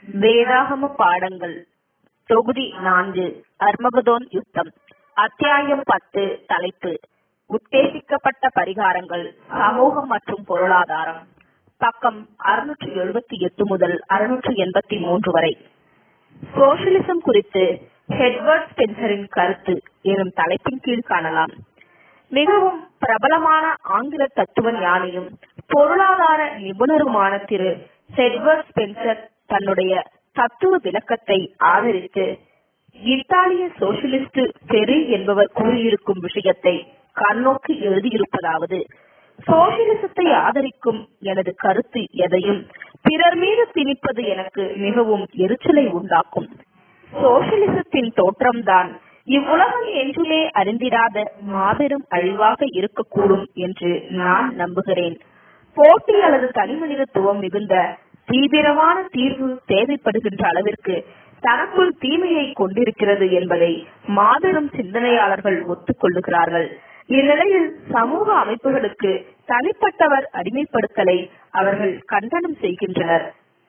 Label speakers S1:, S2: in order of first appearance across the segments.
S1: வேதாகம பாடங்கள் தொகுதி நான்கு அர்மகதோன் யுத்தம் அத்தியாயம் பத்து தலைப்பு உத்தேசிக்கப்பட்ட பரிகாரங்கள் சமூகம் மற்றும் பொருளாதாரம் பக்கம் அறுநூற்றி எழுபத்தி எட்டு முதல் அறுநூற்றி எண்பத்தி மூன்று வரை சோசியலிசம் குறித்து ஹெட்வர்ட் ஸ்பென்சரின் கருத்து எனும் தலைப்பின் கீழ் காணலாம் மிகவும் பிரபலமான ஆங்கில தத்துவ ஞானியும் பொருளாதார நிபுணருமான திரு ஹெட்வர்ட் ஸ்பென்சர் தன்னுடைய தத்துவ விளக்கத்தை ஆதரித்து இத்தாலிய சோசியலிஸ்ட் பெரி என்பவர் கூறியிருக்கும் விஷயத்தை கண்ணோக்கி எழுதியிருப்பதாவது சோசியலிசத்தை ஆதரிக்கும் எனது கருத்து எதையும் பிறர் மீது திணிப்பது எனக்கு மிகவும் எரிச்சலை உண்டாக்கும் சோசியலிசத்தின் தோற்றம்தான் இவ்வுலகம் என்றுமே அறிந்திராத மாபெரும் அழிவாக இருக்கக்கூடும் என்று நான் நம்புகிறேன் போட்டி அல்லது தனிமனிதத்துவம் மிகுந்த தீவிரமான தீர்வு தேவைப்படுகின்ற அளவிற்கு தனக்குள் தீமையை கொண்டிருக்கிறது என்பதை மாபெரும் சிந்தனையாளர்கள் ஒத்துக்கொள்ளுகிறார்கள் இந்நிலையில் சமூக அமைப்புகளுக்கு தனிப்பட்டவர் அடிமைப்படுத்தலை அவர்கள் கண்டனம் செய்கின்றனர்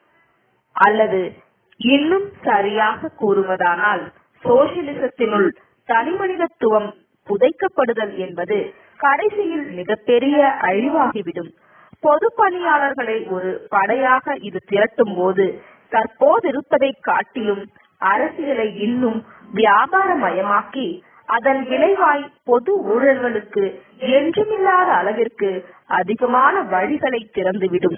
S1: அல்லது இன்னும் சரியாக கூறுவதானால் சோசியலிசத்தினுள் தனிமனிதத்துவம் புதைக்கப்படுதல் என்பது கடைசியில் மிகப்பெரிய அழிவாகிவிடும் பொது பணியாளர்களை ஒரு படையாக இது திரட்டும் போது தற்போதிருப்பதை காட்டிலும் அரசியலை இன்னும் வியாபாரமயமாக்கி அதன் விளைவாய் பொது ஊழல்களுக்கு என்றுமில்லாத அளவிற்கு அதிகமான வழிகளை திறந்துவிடும்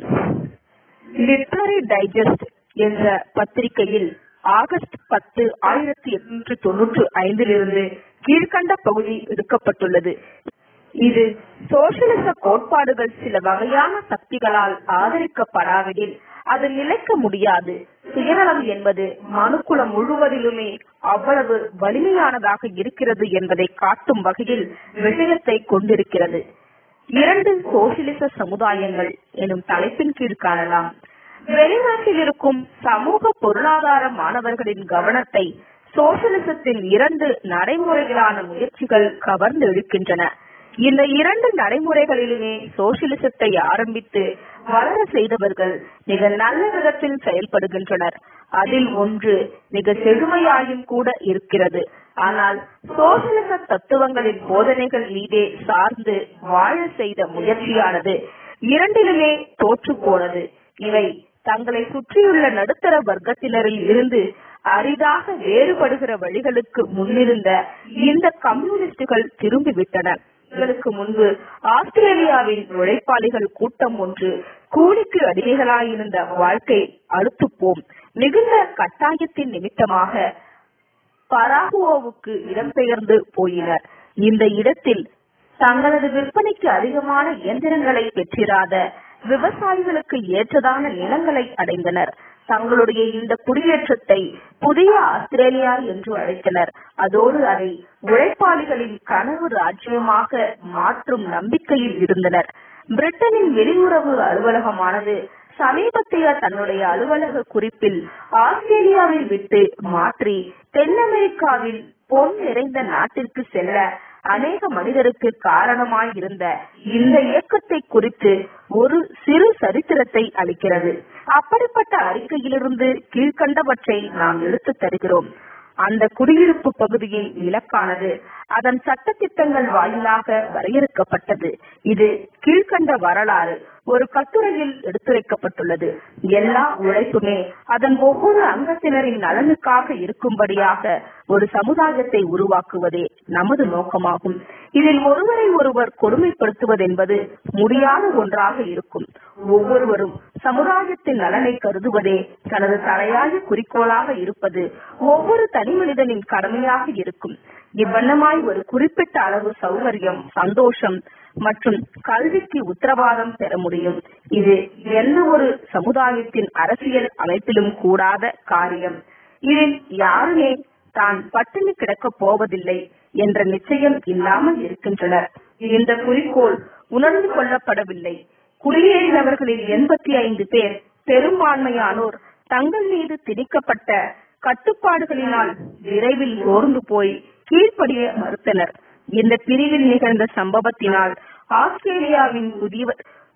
S1: லிட்ரரி டைஜஸ்ட் என்ற பத்திரிகையில் ஆகஸ்ட் பத்து ஆயிரத்தி எட்நூற்று தொன்னூற்று ஐந்திலிருந்து கீழ்கண்ட பகுதி எடுக்கப்பட்டுள்ளது இது சோசியலிச கோட்பாடுகள் சில வகையான சக்திகளால் ஆதரிக்கப்படாவிடில் அது நிலைக்க முடியாது சுயநலம் என்பது மனுக்குலம் முழுவதிலுமே அவ்வளவு வலிமையானதாக இருக்கிறது என்பதை காட்டும் வகையில் விஷயத்தை கொண்டிருக்கிறது இரண்டு சோசியலிச சமுதாயங்கள் எனும் தலைப்பின் கீழ் காணலாம் வெளிநாட்டில் இருக்கும் சமூக பொருளாதார மாணவர்களின் கவனத்தை சோசியலிசத்தின் இரண்டு நடைமுறைகளான முயற்சிகள் கவர்ந்து இழுக்கின்றன இந்த இரண்டு நடைமுறைகளிலுமே சோசியலிசத்தை ஆரம்பித்து வளர செய்தவர்கள் மிக நல்ல விதத்தில் செயல்படுகின்றனர் அதில் ஒன்று மிக செழுமையாயும் கூட இருக்கிறது ஆனால் சோசியலிச தத்துவங்களின் போதனைகள் மீதே சார்ந்து வாழ செய்த முயற்சியானது இரண்டிலுமே தோற்று போனது இவை தங்களை சுற்றியுள்ள நடுத்தர வர்க்கத்தினரில் இருந்து அரிதாக வேறுபடுகிற வழிகளுக்கு முன்னிருந்த இந்த கம்யூனிஸ்டுகள் திரும்பிவிட்டனர் இவர்களுக்கு முன்பு ஆஸ்திரேலியாவின் உழைப்பாளிகள் கூட்டம் ஒன்று கூலிக்கு அடிமைகளாயிருந்த வாழ்க்கை அழுத்துப்போம் மிகுந்த கட்டாயத்தின் நிமித்தமாக பராகுவோவுக்கு இடம்பெயர்ந்து போயினர் இந்த இடத்தில் தங்களது விற்பனைக்கு அதிகமான இயந்திரங்களை பெற்றிராத விவசாயிகளுக்கு ஏற்றதான நிலங்களை அடைந்தனர் தங்களுடைய இந்த குடியேற்றத்தை புதிய ஆஸ்திரேலியா என்று அழைத்தனர் அதோடு அதை உழைப்பாளிகளின் கனவு ராஜ்யமாக மாற்றும் நம்பிக்கையில் இருந்தனர் பிரிட்டனின் வெளியுறவு அலுவலகமானது சமீபத்திய தன்னுடைய அலுவலக குறிப்பில் ஆஸ்திரேலியாவை விட்டு மாற்றி தென் அமெரிக்காவில் பொன் நிறைந்த நாட்டிற்கு செல்ல அநேக மனிதருக்கு காரணமாயிருந்த இந்த இயக்கத்தை குறித்து ஒரு சிறு சரித்திரத்தை அளிக்கிறது அப்படிப்பட்ட அறிக்கையிலிருந்து கீழ்கண்டவற்றை நாம் எடுத்து தருகிறோம் அந்த குடியிருப்பு பகுதியின் இலக்கானது அதன் சட்டத்திட்டங்கள் வாயிலாக வரையறுக்கப்பட்டது இது கீழ்கண்ட வரலாறு ஒரு கட்டுரையில் எடுத்துரைக்கப்பட்டுள்ளது எல்லா உழைப்புமே அதன் ஒவ்வொரு அங்கத்தினரின் நலனுக்காக இருக்கும்படியாக ஒரு சமுதாயத்தை உருவாக்குவதே நமது நோக்கமாகும் இதில் ஒருவரை ஒருவர் கொடுமைப்படுத்துவதென்பது முடியாத ஒன்றாக இருக்கும் ஒவ்வொருவரும் சமுதாயத்தின் நலனை கருதுவதே தனது தலையாய குறிக்கோளாக இருப்பது ஒவ்வொரு தனி மனிதனின் கடமையாக இருக்கும் இவ்வண்ணமாய் ஒரு குறிப்பிட்ட அளவு சௌகரியம் சந்தோஷம் மற்றும் கல்விக்கு உத்தரவாதம் பெற முடியும் இது எந்த ஒரு சமுதாயத்தின் அரசியல் அமைப்பிலும் கூடாத காரியம் இதில் யாருமே தான் பட்டினி கிடக்கப் போவதில்லை என்ற நிச்சயம் இல்லாமல் இருக்கின்றனர் இந்த குறிக்கோள் உணர்ந்து கொள்ளப்படவில்லை குடியேறினவர்களில் எண்பத்தி ஐந்து பேர் பெரும்பான்மையானோர் தங்கள் மீது திணிக்கப்பட்ட கட்டுப்பாடுகளினால் விரைவில் சோர்ந்து போய் கீழ்ப்படிய மறுத்தனர் இந்த பிரிவில் நிகழ்ந்த சம்பவத்தினால் ஆஸ்திரேலியாவின் புதிய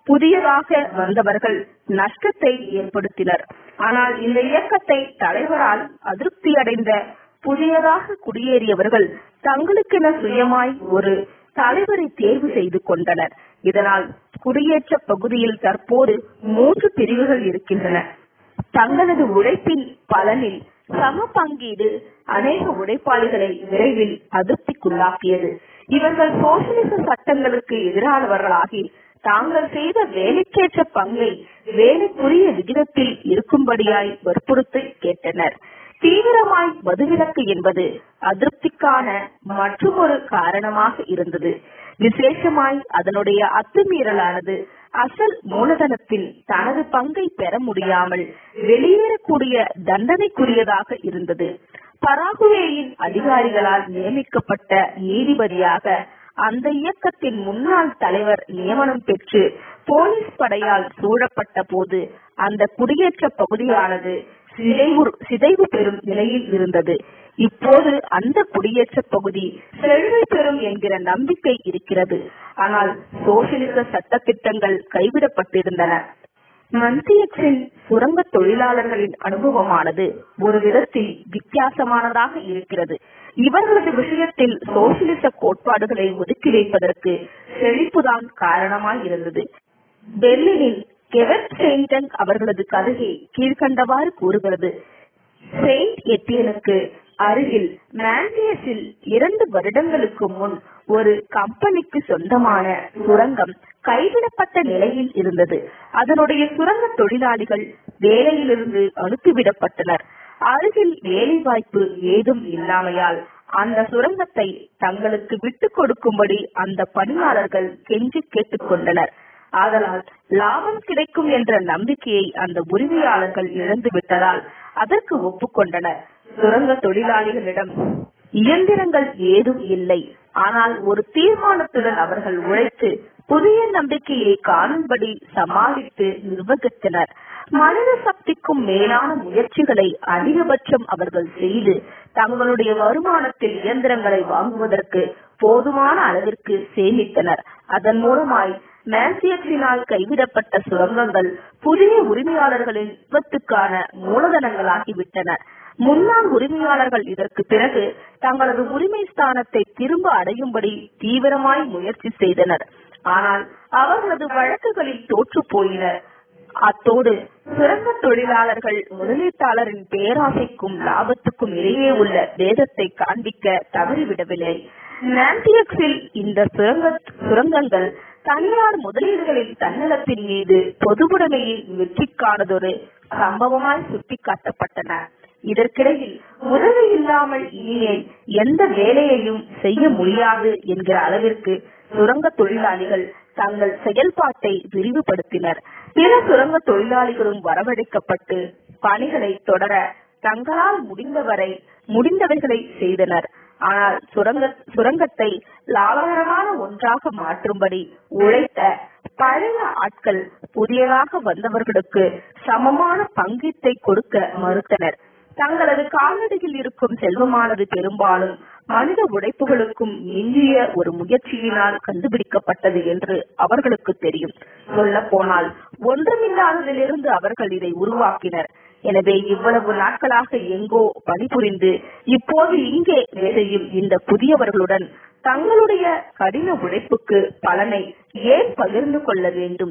S1: புதியதாக வந்தவர்கள் நஷ்டத்தை ஏற்படுத்தினர் ஆனால் இந்த இயக்கத்தை தலைவரால் அதிருப்தி அடைந்த புதியதாக குடியேறியவர்கள் தங்களுக்கென சுயமாய் ஒரு தலைவரை தேர்வு செய்து கொண்டனர் இதனால் குடியேற்ற பகுதியில் தற்போது மூன்று பிரிவுகள் இருக்கின்றன தங்களது உழைப்பின் பலனில் சம பங்கீடு அநேக உழைப்பாளிகளை விரைவில் அதிருப்திக்குள்ளாக்கியது இவர்கள் சோசியலிச சட்டங்களுக்கு எதிரானவர்களாகி தாங்கள் செய்த வேலைக்கேற்ற பங்கை வேலைக்குரிய விகிதத்தில் இருக்கும்படியாய் வற்புறுத்தி கேட்டனர் தீவிரமாய் மதுவிலக்கு என்பது அதிருப்திக்கான மற்றொரு காரணமாக இருந்தது விசேஷமாய் அதனுடைய அத்துமீறலானது அசல் மூலதனத்தில் தனது பங்கை பெற முடியாமல் வெளியேறக்கூடிய தண்டனைக்குரியதாக இருந்தது பராகுவேயின் அதிகாரிகளால் நியமிக்கப்பட்ட நீதிபதியாக அந்த இயக்கத்தின் முன்னாள் தலைவர் நியமனம் பெற்று போலீஸ் படையால் சூழப்பட்ட போது அந்த குடியேற்ற பகுதியானது சிதைவு சிதைவு பெறும் நிலையில் இருந்தது இப்போது அந்த குடியேற்ற பகுதி செழுமை பெறும் என்கிற நம்பிக்கை இருக்கிறது ஆனால் சோசியலிச சட்டத்திட்டங்கள் கைவிடப்பட்டிருந்தன மந்தியக்ஸின் சுரங்க தொழிலாளர்களின் அனுபவமானது ஒரு விதத்தில் வித்தியாசமானதாக இருக்கிறது இவர்களது விஷயத்தில் சோசியலிச கோட்பாடுகளை ஒதுக்கி வைப்பதற்கு செழிப்புதான் காரணமாய் இருந்தது பெர்லினில் கெவட் செயின்டன் அவர்களது கதையை கீழ்கண்டவாறு கூறுகிறது செயின்ட் எட்டியனுக்கு அருகில் மாண்டியஸில் இரண்டு வருடங்களுக்கு முன் ஒரு கம்பெனிக்கு சொந்தமான சுரங்கம் கைவிடப்பட்ட நிலையில் இருந்தது அதனுடைய சுரங்க தொழிலாளிகள் வேலையிலிருந்து அனுப்பிவிடப்பட்டனர் அருகில் வேலை வாய்ப்பு ஏதும் இல்லாமையால் அந்த சுரங்கத்தை தங்களுக்கு விட்டுக் கொடுக்கும்படி அந்த பணியாளர்கள் கெஞ்சி கேட்டுக்கொண்டனர் ஆதலால் லாபம் கிடைக்கும் என்ற நம்பிக்கையை அந்த உரிமையாளர்கள் இழந்து விட்டதால் அதற்கு ஒப்புக்கொண்டனர் சுரங்க தொழிலாளிகளிடம் இயந்திரங்கள் ஏதும் இல்லை ஆனால் ஒரு தீர்மானத்துடன் அவர்கள் உழைத்து புதிய நம்பிக்கையை காணும்படி சமாளித்து நிர்வகித்தனர் மனித சக்திக்கும் மேலான முயற்சிகளை அதிகபட்சம் அவர்கள் செய்து தங்களுடைய வருமானத்தில் இயந்திரங்களை வாங்குவதற்கு போதுமான அளவிற்கு சேமித்தனர் அதன் மூலமாய் மேன்சியத்தினால் கைவிடப்பட்ட சுரங்கங்கள் புதிய உரிமையாளர்களின் விபத்துக்கான மூலதனங்களாகிவிட்டன முன்னாள் உரிமையாளர்கள் இதற்கு பிறகு தங்களது உரிமை ஸ்தானத்தை திரும்ப அடையும்படி தீவிரமாய் முயற்சி செய்தனர் ஆனால் அவர்களது வழக்குகளில் தோற்று போயினர் அத்தோடு சுரங்க தொழிலாளர்கள் முதலீட்டாளரின் பேராசைக்கும் லாபத்துக்கும் இடையே உள்ள வேதத்தை காண்பிக்க தவறிவிடவில்லை நான்டியக்ஸில் இந்த சுரங்க சுரங்கங்கள் தனியார் முதலீடுகளின் தன்னலத்தின் மீது பொதுவுடைமையின் வெற்றிக்கானதொரு சம்பவமாய் சுட்டிக்காட்டப்பட்டன இதற்கிடையில் உதவி இல்லாமல் இனிமேல் எந்த வேலையையும் செய்ய முடியாது என்கிற அளவிற்கு சுரங்க தொழிலாளிகள் தங்கள் செயல்பாட்டை விரிவுபடுத்தினர் பிற சுரங்க தொழிலாளிகளும் வரவழைக்கப்பட்டு பணிகளை தொடர தங்களால் முடிந்தவரை முடிந்தவைகளை செய்தனர் ஆனால் சுரங்க சுரங்கத்தை லாபகரமான ஒன்றாக மாற்றும்படி உழைத்த பழைய ஆட்கள் புதியதாக வந்தவர்களுக்கு சமமான பங்கீட்டை கொடுக்க மறுத்தனர் தங்களது கால்நடையில் இருக்கும் செல்வமானது பெரும்பாலும் மனித உழைப்புகளுக்கும் மிஞ்சிய ஒரு முயற்சியினால் கண்டுபிடிக்கப்பட்டது என்று அவர்களுக்கு தெரியும் சொல்ல போனால் ஒன்றுமில்லாததிலிருந்து அவர்கள் இதை உருவாக்கினர் எனவே இவ்வளவு நாட்களாக எங்கோ பணிபுரிந்து இப்போது இங்கே வேலையும் இந்த புதியவர்களுடன் தங்களுடைய கடின உழைப்புக்கு பலனை ஏன் பகிர்ந்து கொள்ள வேண்டும்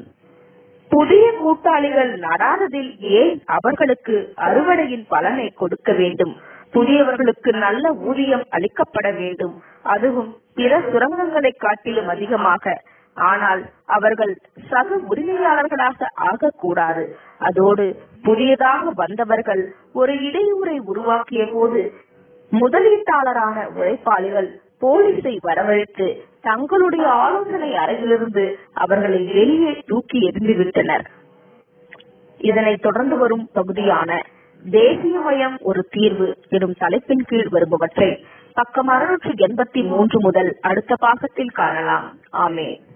S1: புதிய கூட்டாளிகள் நடாததில் ஏன் அவர்களுக்கு அறுவடையின் பலனை கொடுக்க வேண்டும் புதியவர்களுக்கு நல்ல ஊதியம் அளிக்கப்பட வேண்டும் அதுவும் பிற சுரங்கங்களை காட்டிலும் அதிகமாக ஆனால் அவர்கள் சக உரிமையாளர்களாக ஆகக்கூடாது அதோடு புதியதாக வந்தவர்கள் ஒரு இடையூறை உருவாக்கிய போது முதலீட்டாளரான உழைப்பாளிகள் போலீஸை வரவழைத்து தங்களுடைய ஆலோசனை அறையிலிருந்து அவர்களை வெளியே தூக்கி எறிந்து விட்டனர் இதனைத் தொடர்ந்து வரும் பகுதியான தேசியமயம் ஒரு தீர்வு எனும் தலைப்பின் கீழ் வருபவற்றை பக்கம் அறுநூற்று எண்பத்தி மூன்று முதல் அடுத்த பாகத்தில் காணலாம் ஆமே